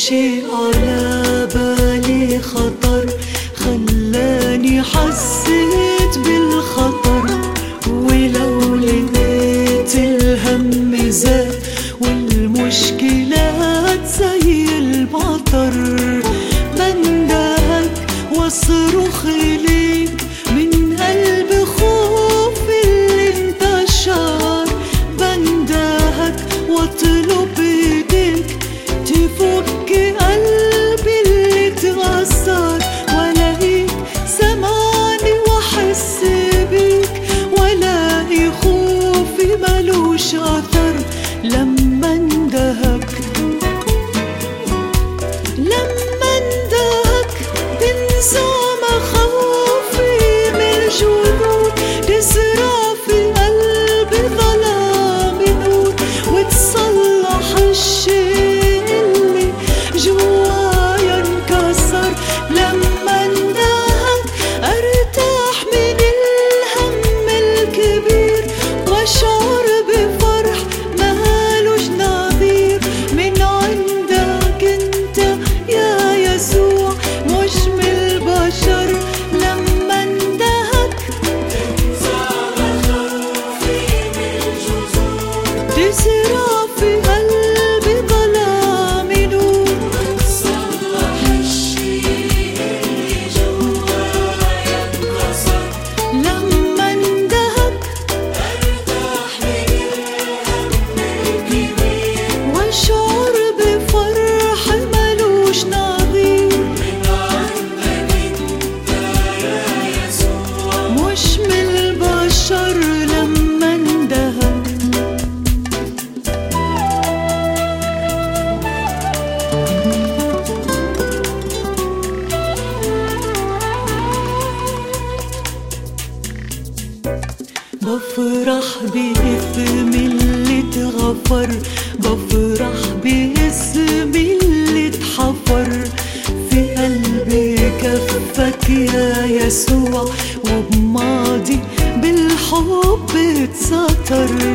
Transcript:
شيء على بالي خطر خلاني حسيت بالخطر ولو لقيت الهم زاد والمشكلات زي المطر بندهك واصرخ ليك من قلب خوف اللي انتشر بندهك واطلب ايديك تفك قلبي اللي اتغسر والاقيك سمعني واحس بيك والاقي خوفي ملوش اثر لما اندهك لما اندهك تنسى مخاوفي من الجنون تزرع في قلبي ظلام نور وتصلح الشي اللي جوايا انكسر لما اندهك ارتاح من الهم الكبير واشعر بفرح مالوش نظير من عندك انت يا يسوع مش من البشر لما اندهك تزرع في قلبي ظلام نور لما اندهك واشعر بفرح ملوش نظير مش من البشر لما اندهك بفرح باسم اللي اتغفر بفرح باسم اللي اتحفر في قلبي كفك يا يسوع وبماضي بالحب اتسطر